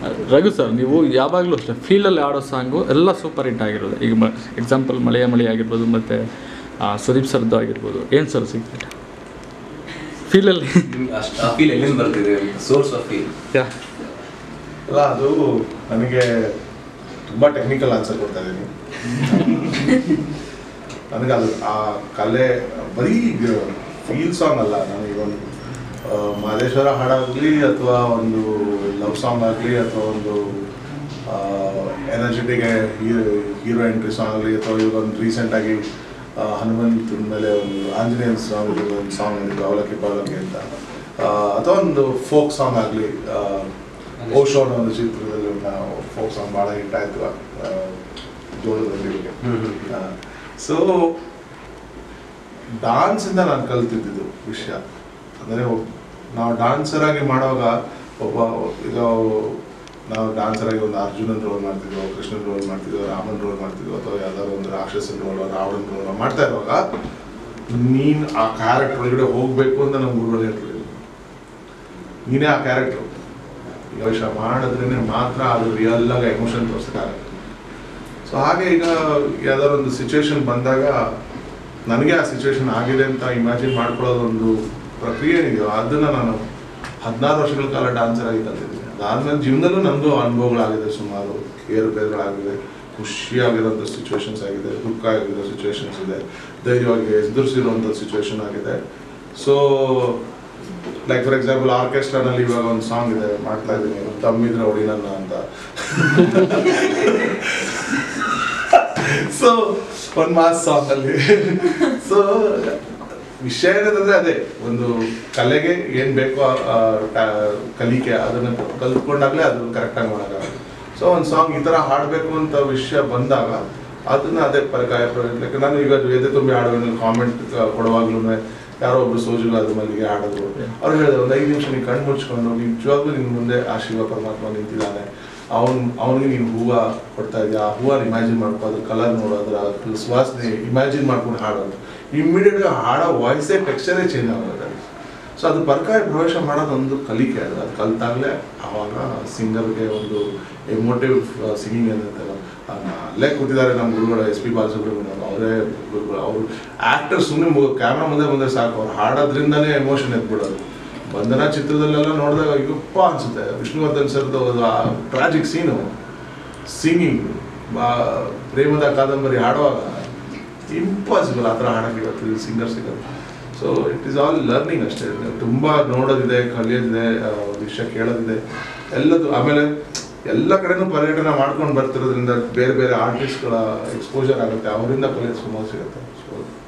Raghu sir ನೀವು ಯಾವಾಗಲೂ ಅಷ್ಟೇ ಫೀಲಲ್ಲಿ ಆಡೋ ಸಾಂಗು ಎಲ್ಲ ಸೂಪರ್ ಹಿಟ್ ಆಗಿರೋದು ಈಗ ಮ ಎಕ್ಸಾಂಪಲ್ ಮಳೆಯ ಮಳೆ ಆಗಿರ್ಬೋದು ಮತ್ತು ಸುದೀಪ್ ಸರ್ದು ಆಗಿರ್ಬೋದು ಏನು ಸರ್ ಸಿಗ್ತದೆ ಫೀಲಲ್ಲಿ ನಿಮ್ಗೆ ಅಷ್ಟು ಆ ಫೀಲ್ ಎಲ್ಲಿಂದ ಬರ್ತಿದೆ ಸೋರ್ಸ್ ಆಫ್ ಫೀಲ್ ಯಾ ಅಲ್ಲ ಅದು ನನಗೆ ತುಂಬ ಟೆಕ್ನಿಕಲ್ ಆನ್ಸರ್ ಕೊಡ್ತಾ ಇದ್ದೀನಿ ನನಗೆ ಅದು ಆ ಕಲೆ ಬರೀ ಫೀಲ್ ಸಾಂಗ್ ಅಲ್ಲ ನನಗೆ ಒಂದು ಆ, ಮಾದೇಶ್ವರ ಹಾಡಾಗಲಿ ಅಥವಾ ಒಂದು ಲವ್ ಸಾಂಗ್ ಆಗಲಿ ಅಥವಾ ಒಂದು energetic hero hero entry song ಆಗಲಿ ಅಥವಾ ಇವಾಗ ಒಂದು ರೀಸೆಂಟಾಗಿ ಹನುಮಂತನ ಮೇಲೆ ಒಂದು ಆಂಜನೇಯನ್ ಸಾಂಗ್ ಒಂದು ಸಾಂಗ್ ಇದೆ ಅವಲಕ್ಕಿ ಪವಲಕ್ಕಿ ಅಂತ ಆ, ಅಥವಾ ಒಂದು ಫೋಕ್ ಸಾಂಗ್ ಆಗಲಿ ಓಶೋನ್ ಒಂದು ಚಿತ್ರದಲ್ಲಿ ಒಂದು ಫೋಕ್ ಸಾಂಗ್ ಭಾಳ ಹಿಟ್ ಆಯಿತು ಜೋಳದಲ್ಲಿ ಸೊ ಡಾನ್ಸಿಂದ ನಾನು ಕಲ್ತಿದ್ದಿದ್ದು ವಿಷಯ ಅಂದರೆ ನಾವು ಡಾನ್ಸರ್ ಆಗಿ ಮಾಡುವಾಗ ಒಬ್ಬ ಈಗ ನಾವು ಡಾನ್ಸರ್ ಆಗಿ ಒಂದು ಅರ್ಜುನನ್ ರೋಲ್ ಮಾಡ್ತಿದ್ವೋ ಕೃಷ್ಣನ್ ರೋಲ್ ಮಾಡ್ತಿದ್ವೋ ರಾಮನ್ ರೋಲ್ ಮಾಡ್ತಿದ್ವೋ ಅಥವಾ ಯಾವ್ದಾದ್ರು ಒಂದು ರಾಕ್ಷಸನ್ ರೋಲ್ ರಾವಣನ್ ರೋಲ್ ಮಾಡ್ತಾ ಇರುವಾಗ ನೀನು ಆ ಕ್ಯಾರೆಕ್ಟರ್ ಒಳಗಡೆ ಹೋಗಬೇಕು ಅಂತ ನಮ್ಮ ಗುರುಗಳು ಹೇಳ್ತಿದ್ರು ನೀನೇ ಆ ಕ್ಯಾರೆಕ್ಟರ್ ಯೋಚನೆ ಮಾಡಿದ್ರೇನೆ ಮಾತ್ರ ಅದು ರಿಯಲ್ ಆಗಿ ಎಮೋಷನ್ ತೋರಿಸಕ್ಕಾಗತ್ತೆ ಸೊ ಹಾಗೆ ಈಗ ಯಾವ್ದಾದ್ರು ಒಂದು ಸಿಚುವೇಶನ್ ಬಂದಾಗ ನನಗೆ ಆ ಸಿಚುವೇಶನ್ ಆಗಿದೆ ಅಂತ ಇಮ್ಯಾಜಿನ್ ಮಾಡ್ಕೊಳ್ಳೋದು ಒಂದು ಪ್ರಕ್ರಿಯೆ ಏನಿದೆಯೋ ಅದನ್ನ ನಾನು ಹದಿನಾರು ವರ್ಷಗಳ ಕಾಲ ಡಾನ್ಸರ್ ಆಗಿ ಕಲ್ತಿದ್ದೀನಿ ಅದಾದ್ಮೇಲೆ ಜೀವನದಲ್ಲೂ ನನಗೂ ಅನುಭವಗಳಾಗಿದೆ ಸುಮಾರು ಏರುಪೇರುಗಳಾಗಿದೆ ಖುಷಿಯಾಗಿರೋಂಥ ಸಿಚುವೇಶನ್ಸ್ ಆಗಿದೆ ದುಃಖ ಆಗಿರೋ ಸಿಚುವೇಶನ್ಸ್ ಇದೆ ಧೈರ್ಯವಾಗಿ ಎದುರಿಸಿರುವಂಥ ಸಿಚುವೇಶನ್ ಆಗಿದೆ ಸೊ ಲೈಕ್ ಫಾರ್ ಎಕ್ಸಾಂಪಲ್ ಆರ್ಕೆಸ್ಟ್ರಾನಲ್ಲಿ ಇವಾಗ ಒಂದು ಸಾಂಗ್ ಇದೆ ಮಾಡ್ತಾ ಇದ್ದೀನಿ ತಮ್ಮಿದ್ರೆ ಹೊಡಿ ನನ್ನ ಅಂತ ಸೊ ಒಂದು ಮಾಸ್ ಸಾಂಗ್ ಅಲ್ಲಿ ಸೊ ವಿಷಯ ಏನಂತಂದ್ರೆ ಅದೇ ಒಂದು ಕಲೆಗೆ ಏನ್ ಬೇಕೋ ಆ ಟ- ಕಲಿಕೆ ಅದನ್ನ ಕಲ್ತ್ಕೊಂಡಾಗ್ಲೇ ಅದನ್ನ ಕರೆಕ್ಟಾಗಿ ಮಾಡೋಕ್ಕಾಗಲ್ಲ ಸೊ ಒಂದು ಸಾಂಗ್ ಈ ತರ ಹಾಡಬೇಕು ಅಂತ ವಿಷಯ ಬಂದಾಗ ಅದನ್ನ ಅದೇ ಪರಕಾಯ ಲೈಕ್ ನಾನು ಈಗ ಎದೆ ತುಂಬಿ ಹಾಡುವ ಕಾಮೆಂಟ್ ಕೊಡುವಾಗ್ಲೂ ಯಾರೋ ಒಬ್ರು ಸೋಜುಗಾದ ಮಲ್ಲಿಗೆ ಹಾಡೋದು ಅವ್ರು ಹೇಳಿದ್ರು ಒಂದು ಐದು ನಿಮಿಷ ನೀನು ಕಣ್ಣು ಮುಚ್ಕೊಂಡು ನಿಜವಾಗ್ಲೂ ನಿನ್ ಮುಂದೆ ಆ ಶಿವ ಪರಮಾತ್ಮ ನಿಂತಿದ್ದಾನೆ ಅವನ್ ಅವನಿಗೆ ನೀನು ಹೂವ ಕೊಡ್ತಾ ಇದೆಯಾ ಆ ಹೂವ ಇಮ್ಯಾಜಿನ್ ಮಾಡ್ಕೋ ಅದ್ರ ಕಲರ್ ನೋಡು ಅದ್ರ ಸುವಾಸನೆ ಇಮ್ಯಾಜಿನ್ ಮಾಡ್ಕೊಂಡು ಹಾಡೋದು ಇಮ್ಮಿಡಿಯೇಟ್ ಹಾಡೋ ವಾಯ್ಸೇ ಟೆಕ್ಸ್ಚರೇ ಚೇಂಜ್ ಆಗುತ್ತೆ ಸೊ ಅದು ಪರ್ಕಾಯ ಪ್ರವೇಶ ಮಾಡೋದು ಒಂದು ಕಲಿಕೆ ಅದು ಅದು ಕಲ್ತಾಗಲೇ ಆವಾಗ ಸಿಂಗರ್ಗೆ ಒಂದು ಎಮೋಟಿವ್ ಸಿಂಗಿಂಗ್ ಏನಂತಾರ ಅಲ್ಲೇ ಕೂತಿದ್ದಾರೆ ನಮ್ಮ ಗುರುಗಳು ಎಸ್ ಪಿ ಬಾಲಸುಬ್ರಹ್ಮಣ್ಯಂ ಅವರೇ ಗುರುಗಳು ಅವರು ಆ್ಯಕ್ಟರ್ ಸುಮ್ಮನೆ ಕ್ಯಾಮ್ರಾ ಮುಂದೆ ಬಂದರೆ ಸಾಕು ಅವ್ರು ಹಾಡೋದ್ರಿಂದನೇ ಎಮೋಷನ್ ಎದ್ಬಿಡೋದು ಬಂಧನ ಚಿತ್ರದಲ್ಲೆಲ್ಲ ನೋಡಿದಾಗ ಅಯ್ಯಪ್ಪ ಅನ್ಸುತ್ತೆ ವಿಷ್ಣುವರ್ಧನ್ ಸರ್ದು ಟ್ರಾಜಿಕ್ ಸೀನು ಸಿಂಗಿಂಗ್ ಪ್ರೇಮದ ಕಾದಂಬರಿ ಹಾಡುವಾಗ ಇಂಪಾಸಿಬಲ್ ಆ ಥರ ಹಾಡಕ್ಕೆ ಇವತ್ತು ಸಿಂಗರ್ ಸಿಗೋದು so it is all learning ಅಷ್ಟೇ ತುಂಬ ನೋಡೋದಿದೆ ಕಲಿಯೋದಿದೆ ಆ, ವಿಷಯ ಕೇಳೋದಿದೆ ಎಲ್ಲದು ಆಮೇಲೆ ಎಲ್ಲ ಕಡೆನೂ ಪರ್ಯಟನೆ ಮಾಡ್ಕೊಂಡು ಬರ್ತಿರೋದ್ರಿಂದ ಬೇರೆ ಬೇರೆ ಆರ್ಟಿಸ್ಟ್ಗಳ ಎಕ್ಸ್ಪೋಜರ್ ಆಗುತ್ತೆ ಅವರಿಂದ ಕಲಿಯೋದು ಸುಮಾರು ಸಿಗುತ್ತೆ ಸೊ